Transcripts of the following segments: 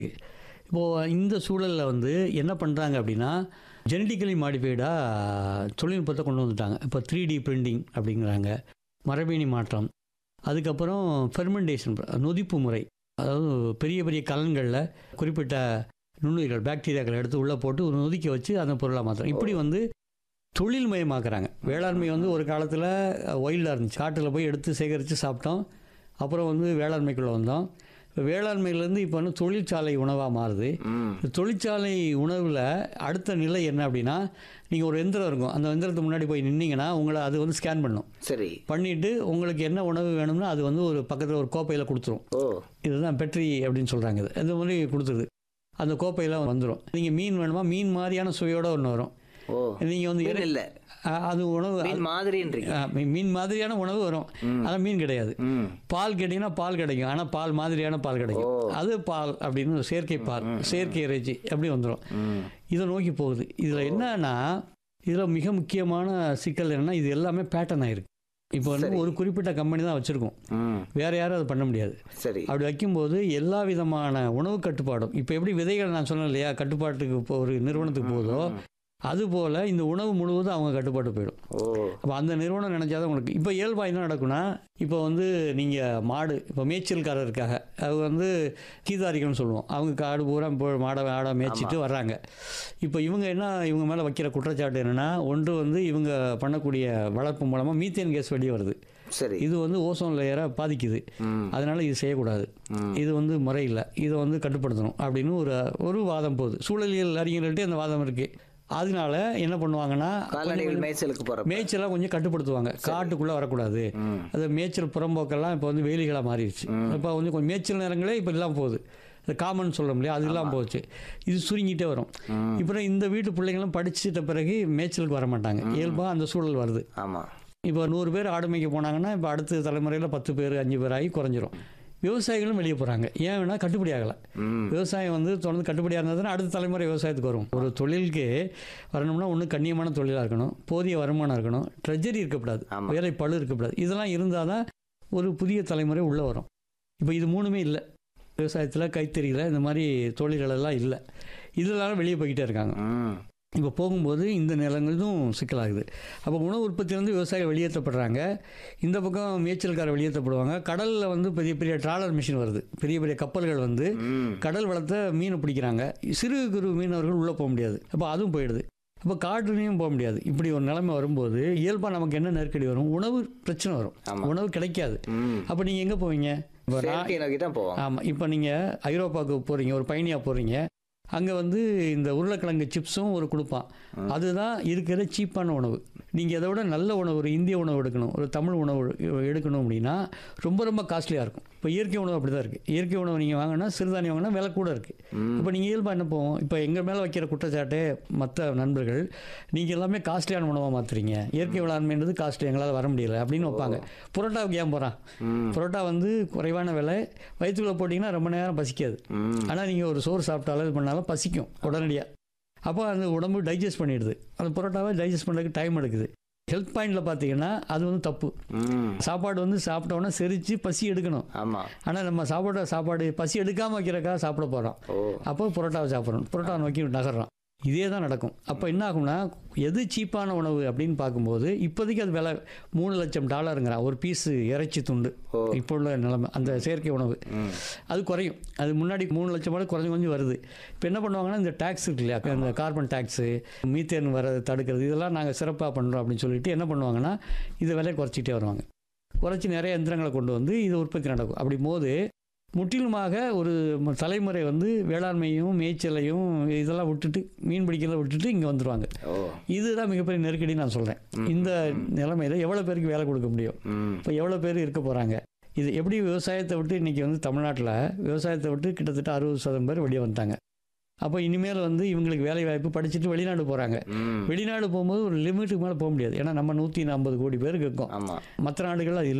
இப்போது இந்த சூழலில் வந்து என்ன பண்ணுறாங்க அப்படின்னா ஜெனட்டிக்கலி மாடிஃபைடாக தொழில்நுட்பத்தை கொண்டு வந்துட்டாங்க இப்போ த்ரீ டி பிரிண்டிங் அப்படிங்கிறாங்க மரபணி மாற்றம் அதுக்கப்புறம் ஃபெர்மெண்டேஷன் நொதிப்பு முறை அதாவது பெரிய பெரிய கலன்களில் குறிப்பிட்ட நுண்ணுயிர்கள் பாக்டீரியாக்களை எடுத்து உள்ளே போட்டு ஒரு நொதிக்க வச்சு அந்த பொருளாக மாற்றுறோம் இப்படி வந்து தொழில் மயமாக்குறாங்க வேளாண்மை வந்து ஒரு காலத்தில் ஒயில்டாக இருந்துச்சு காட்டில் போய் எடுத்து சேகரித்து சாப்பிட்டோம் அப்புறம் வந்து வேளாண்மைக்குள்ளே வந்தோம் இப்போ வேளாண்மையிலேருந்து இப்போ வந்து தொழிற்சாலை உணவாக மாறுது ம் இந்த தொழிற்சாலை உணவில் அடுத்த நிலை என்ன அப்படின்னா நீங்கள் ஒரு எந்திரம் இருக்கும் அந்த எந்திரத்துக்கு முன்னாடி போய் நின்னீங்கன்னா உங்களை அது வந்து ஸ்கேன் பண்ணும் சரி பண்ணிவிட்டு உங்களுக்கு என்ன உணவு வேணும்னா அது வந்து ஒரு பக்கத்தில் ஒரு கோப்பையில் கொடுத்துரும் ஓ இதுதான் பெட்ரி அப்படின்னு சொல்கிறாங்க இது இந்த மாதிரி கொடுத்துருது அந்த கோப்பையில் வந்துடும் நீங்கள் மீன் வேணுமா மீன் மாதிரியான சுவையோட ஒன்று வரும் ஓ நீங்கள் வந்து மீன் இறை- இல்ல அ- அது உணவு மீன் மாதிரின்றீங்க அ, மீ- மீன் மாதிரியான உணவு வரும் ஆனால் மீன் கிடையாது ம் பால் கேட்டிங்கன்னா பால் கிடைக்கும் ஆனால் பால் மாதிரியான பால் கிடைக்கும் அது பால் அப்படின்னு ஒரு செயற்கை பால் செயற்கை இறைச்சி அப்படி வந்துடும் ம் இதை நோக்கி போகுது இதில் என்னன்னா இதில் மிக முக்கியமான சிக்கல் என்னன்னா இது எல்லாமே பேட்டர்ன் ஆயிருக்கு இப்போ வந்து ஒரு குறிப்பிட்ட கம்பெனி தான் வச்சுருக்கோம் ம் வேற யாரும் அதை பண்ண முடியாது சரி அப்படி வைக்கும்போது எல்லா விதமான உணவு கட்டுப்பாடும் இப்போ எப்படி விதைகள் நான் சொன்னேன் இல்லையா கட்டுப்பாட்டுக்கு இப்போ ஒரு நிறுவனத்துக்கு போதோ அதுபோல் இந்த உணவு முழுவதும் அவங்க கட்டுப்பாட்டு போயிடும் ஓ அப்போ அந்த நிறுவனம் நினச்சாதான் உங்களுக்கு இப்போ இயல்பாக என்ன நடக்கும்னா இப்போ வந்து நீங்கள் மாடு இப்போ மேய்ச்சல்காரர் இருக்காங்க அது வந்து கீதாரிகள்னு சொல்லுவோம் அவங்க காடு பூரா இப்போ மாடை ஆடை மேய்ச்சிட்டு வர்றாங்க இப்போ இவங்க என்ன இவங்க மேலே வைக்கிற குற்றச்சாட்டு என்னென்னா ஒன்று வந்து இவங்க பண்ணக்கூடிய வளர்ப்பு மூலமாக மீத்தேன் கேஸ் வெளியே வருது சரி இது வந்து ஓசோன் லேயரை பாதிக்குது ம் அதனால இது செய்யக்கூடாது ம். இது வந்து முறையில்லை இதை வந்து கட்டுப்படுத்தணும் அப்படின்னு ஒரு ஒரு வாதம் போகுது சூழலியல் அறிஞர்கள்ட்ட அந்த வாதம் இருக்கு அதனால என்ன பண்ணுவாங்கன்னா கால்நடைகள் மேய்ச்சலுக்கு போறப்ப மேய்ச்சலாம் கொஞ்சம் கட்டுப்படுத்துவாங்க காட்டுக்குள்ளே வரக்கூடாது ம் அது மேய்ச்சல் புறம்போக்கெல்லாம் இப்போ வந்து வேலிகளாக மாறிடுச்சு இப்போ வந்து கொஞ்சம் மேய்ச்சல் நேரங்களே இப்போ இல்லாமல் போகுது அது காமன் சொல்ல முடியாது அது இல்லாமல் போச்சு இது சுருங்கிட்டே வரும் இப்போ இந்த வீட்டு பிள்ளைங்களும் படிச்சுட்ட பிறகு மேய்ச்சலுக்கு வர மாட்டாங்க இயல்பாக அந்த சூழல் வருது ஆமா இப்போ நூறு பேர் ஆடு மேய்க்க போனாங்கன்னா இப்போ அடுத்த தலைமுறையில் பத்து பேர் அஞ்சு பேர் ஆகி குறைஞ்சிரும் விவசாயிகளும் வெளியே போகிறாங்க ஏன் வேணால் கட்டுப்படி ஆகலை ம் விவசாயம் வந்து தொடர்ந்து கட்டுப்படியாக இருந்ததுன்னா அடுத்த தலைமுறை விவசாயத்துக்கு வரும் ஒரு தொழிலுக்கு வரணும்னா ஒன்று கண்ணியமான தொழிலாக இருக்கணும் போதிய வருமானம் இருக்கணும் ட்ரெஜரி இருக்கக்கூடாது ஆமா. வேலை பழு இருக்கக்கூடாது இதெல்லாம் இருந்தால் தான் ஒரு புதிய தலைமுறை உள்ளே வரும் இப்போ இது மூணுமே இல்லை விவசாயத்தில் கைத்தறியில் இந்த மாதிரி தொழில்கள் எல்லாம் இல்லை இதனால வெளியே போய்கிட்டே இருக்காங்க ம் இப்போ போகும்போது இந்த நிலங்களும் சிக்கலாகுது அப்போ உணவு உற்பத்தியிலேருந்து விவசாயிகள் வெளியேற்றப்படுறாங்க இந்த பக்கம் மேய்ச்சல்காரர் வெளியேற்றப்படுவாங்க கடலில் வந்து பெரிய பெரிய ட்ராலர் மிஷின் வருது பெரிய பெரிய கப்பல்கள் வந்து ம் கடல் வளத்தை மீனை பிடிக்கிறாங்க சிறு குறு மீனவர்கள் உள்ளே போக முடியாது அப்போ அதுவும் போயிடுது அப்போ காட்டுலையும் போக முடியாது இப்படி ஒரு நிலைமை வரும்போது இயல்பாக நமக்கு என்ன நெருக்கடி வரும் உணவு பிரச்சனை வரும் ஆமா. உணவு கிடைக்காது ம் அப்போ நீங்கள் எங்கே போவீங்க இப்போ நான் செயற்கை நோக்கி தான் போவோம் ஆமாம் இப்போ நீங்கள் ஐரோப்பாவுக்கு போகிறீங்க ஒரு பயணியாக போகிறீங்க அங்கே வந்து இந்த உருளைக்கிழங்கு சிப்ஸும் ஒரு கொடுப்பான் அதுதான் இருக்கிற சீப்பான உணவு நீங்கள் அதை விட நல்ல உணவு ஒரு இந்திய உணவு எடுக்கணும் ஒரு தமிழ் உணவு எடு- எடுக்கணும் அப்படின்னா ரொம்ப ரொம்ப காஸ்ட்லியாக இருக்கும் இப்போ இயற்கை உணவு அப்படி தான் இருக்குது இயற்கை உணவு நீங்கள் வாங்கினா சிறுதானியம் வாங்கினா விலை கூட இருக்குது இப்போ நீங்கள் இயல்பாக என்ன போவோம் இப்போ எங்கள் மேலே வைக்கிற குற்றச்சாட்டு மற்ற நண்பர்கள் நீங்கள் எல்லாமே காஸ்ட்லியான உணவாக மாற்றுறீங்க இயற்கை வேளாண்மைன்றது காஸ்ட்லி எங்களால் வர முடியல அப்படின்னு வைப்பாங்க புரோட்டாவுக்கு ஏன் போகிறான் ம் புரோட்டா வந்து குறைவான விலை வயிற்றுக்குள்ளே போட்டிங்கன்னா ரொம்ப நேரம் பசிக்காது ம் ஆனால் நீங்கள் ஒரு சோறு சாப்பிட்டாலும் இது பண்ணாலும் பசிக்கும் உடனடியாக அப்போ அந்த உடம்பு டைஜஸ்ட் பண்ணிடுது அந்த புரோட்டாவை டைஜஸ்ட் பண்ணுறதுக்கு டைம் எடுக்குது ஹெல்த் பாயிண்டில் பார்த்தீங்கன்னா அது வந்து தப்பு ம் சாப்பாடு வந்து சாப்பிட்டோன்னே செரித்து பசி எடுக்கணும் ஆமா ஆனால் நம்ம சாப்பாட சாப்பாடு பசி எடுக்காமல் வைக்கிறக்கா சாப்பிட போகிறோம் ஓ அப்போ புரோட்டாவை சாப்பிட்றோம் புரோட்டாவை நோக்கி நகர்றோம் இதே தான் நடக்கும் அப்போ என்ன ஆகும்னா எது சீப்பான உணவு அப்படின்னு பார்க்கும்போது இப்போதைக்கு அது விலை மூணு லட்சம் டாலருங்கிறான் ஒரு பீஸு இறைச்சி துண்டு ஓ. இப்போ உள்ள நிலைமை அந்த செயற்கை உணவு ம் அது குறையும் அது முன்னாடி மூணு லட்சம் கூட குறைஞ்சு கொஞ்சம் வருது இப்போ என்ன பண்ணுவாங்கன்னா இந்த டேக்ஸ் இருக்கு இல்லையா இந்த கார்பன் டேக்ஸு மீத்தேன் வர தடுக்கிறது இதெல்லாம் நாங்கள் சிறப்பாக பண்ணுறோம் அப்படின்னு சொல்லிட்டு என்ன பண்ணுவாங்கன்னா இது விலையை குறைச்சிட்டே வருவாங்க குறைச்சி நிறைய எந்திரங்களை கொண்டு வந்து இது உற்பத்தி நடக்கும் அப்படி போது முற்றிலுமாக ஒரு ம- தலைமுறை வந்து வேளாண்மையும் மேய்ச்சலையும் இதெல்லாம் விட்டுட்டு மீன் பிடிக்கிறத விட்டுட்டு இங்கே வந்துடுவாங்க ஓ இதுதான் மிகப்பெரிய நெருக்கடி நான் சொல்கிறேன் இந்த நிலைமையில் எவ்வளோ பேருக்கு வேலை கொடுக்க முடியும் ம் இப்போ எவ்வளோ பேர் இருக்க போகிறாங்க இது எப்படி விவசாயத்தை விட்டு இன்றைக்கி வந்து தமிழ்நாட்டில் விவசாயத்தை விட்டு கிட்டத்தட்ட அறுபது சதவீதம் பேர் வெளியே வந்துட்டாங்க அப்போ இனிமேல் வந்து இவங்களுக்கு வேலை வாய்ப்பு படிச்சுட்டு வெளிநாடு போகிறாங்க ம் வெளிநாடு போகும்போது ஒரு லிமிட்டுக்கு மேலே போக முடியாது ஏன்னா நம்ம நூற்றி ஐம்பது கோடி பேருக்கு இருக்கோம் ஆமா மற்ற நாடுகள் அது இல்லை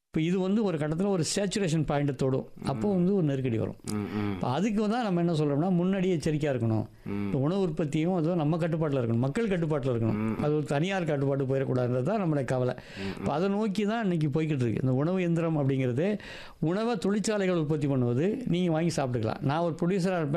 இப்போ இது வந்து ஒரு கட்டத்தில் ஒரு சேச்சுரேஷன் பாயிண்ட்டை தொடும் அப்போ வந்து ஒரு நெருக்கடி வரும் ம், ம், இப்போ அதுக்கு தான் நம்ம என்ன சொல்கிறோம்னா முன்னாடியே எச்சரிக்கையாக இருக்கணும் ம். இந்த உணவு உற்பத்தியும் அதுவும் நம்ம கட்டுப்பாட்டில் இருக்கணும் மக்கள் கட்டுப்பாட்டில் இருக்கணும் அது ஒரு தனியார் கட்டுப்பாட்டு போயிடக்கூடாதுன்றது தான் நம்மளுடைய கவலை இப்போ அதை நோக்கி தான் இன்னைக்கு போய்கிட்டு இருக்கு இந்த உணவு எந்திரம் அப்படிங்கிறது உணவை தொழிற்சாலைகள் உற்பத்தி பண்ணுவது நீங்கள் வாங்கி சாப்பிட்டுக்கலாம் நான் ஒரு ப்ரொடியூசராக இருப்பேன்